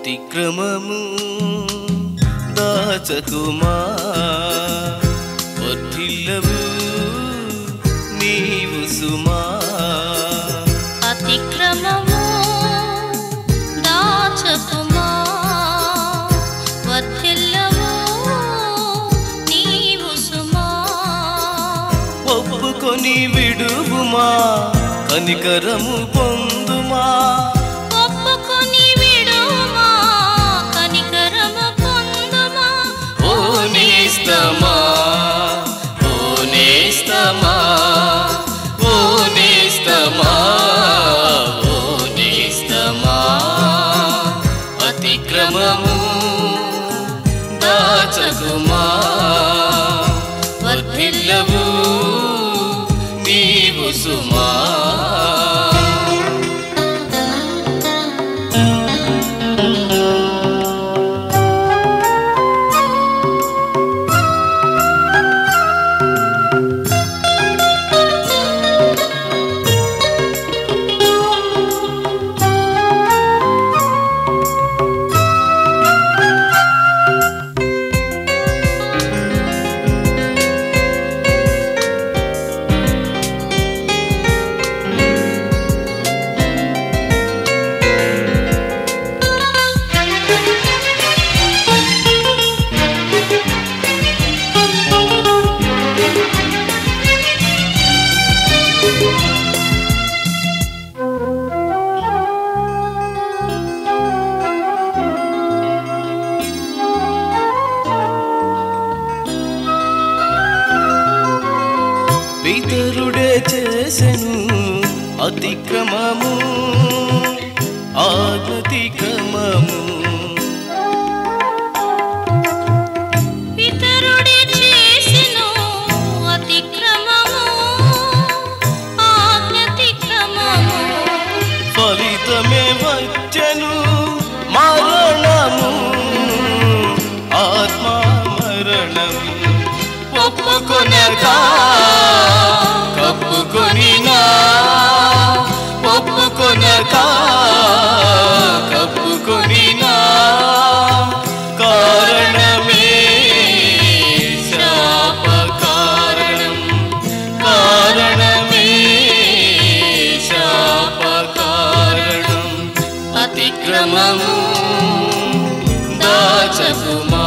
అతిక్రమము దాచకుమా వర్ధిల్లవు నీవు సుమా అతిక్రమము దాచకుమా వర్ధిల్లవు నీవు సుమా ఒప్పుకొని విడువుమా కనికరము పొందుమా ఒప్పుకొని విడుమా కనికరము పొందుమా ఓ నేస్తమా ఓ నేస్తమా ఓ నేస్తమా ఓ నేస్తమా అతిక్రమము దాచకుమా వర్ధిల్లవు నీవు సుమా పితరుడే చేసెను అతిక్రమము ఆగతిక్రమము పితరుడే చేసెను అతిక్రమము ఆజ్ఞతిక్రమము ఫలితమే వచ్చెను మరణము ఆత్మ మరణము ఒప్పుకొనగా కప్పుకొనినా ఒప్పుకొనగా కప్పుకొనినా కారణమే శాప కారణం కారణమే శాప కారణం అతిక్రమము దాచకుమా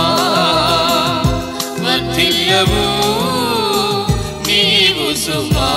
వర్ధిల్లవు నీవు సుమా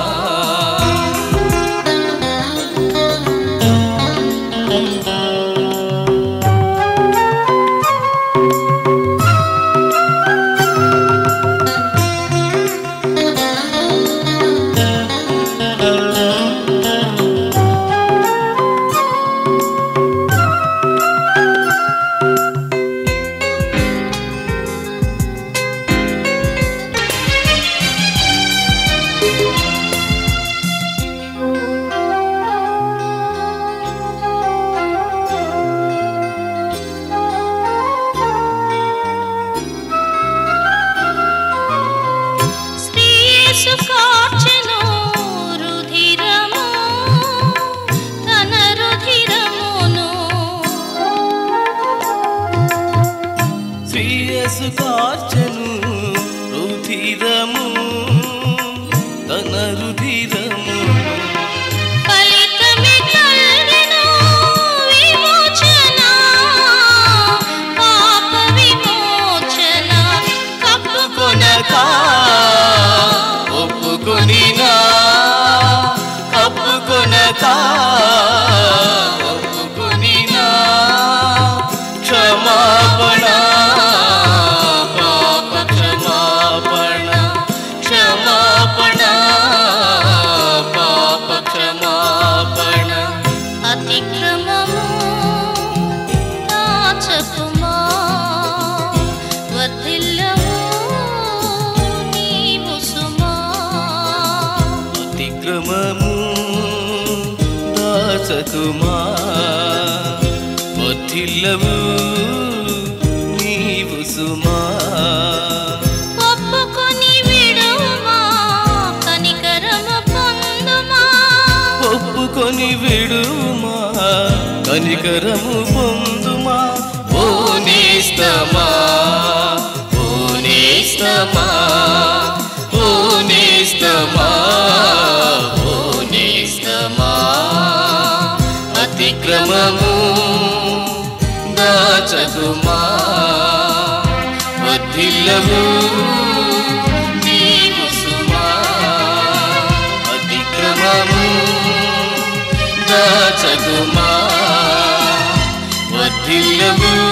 శ్రీయేసు కార్చెను రుధిరము తన రుధిరమును శ్రీయసు కార్చను రుధిరము తన రుధిరము ఫలితమే కలిగెను విమోచన పాప విమోచన కప్పుకొనగా ఒప్పుకొనినా కప్పుకొనగా ఒప్పుకొనినా క్షమాపణ పాప క్షమాపణ క్షమాపణ పాప క్షమాపణ అతిక్రమము దాచకుమా వర్ధిల్లవు నీవు సుమా అతిక్రమము దాచకుమా వర్ధిల్లవు నీవు సుమా ఒప్పుకొని విడుమా కనికరము పొందుమా ఒప్పుకొని విడుమా కనికరము పొందుమా నేస్తమా ఓ నేస్తమా ఓ నేస్తమా ఓ నేస్తమా అతిక్రమము దాచకుమా వద్దిల్లము నీవు సుమా అతిక్రమము దాచకుమా వద్దిల్లము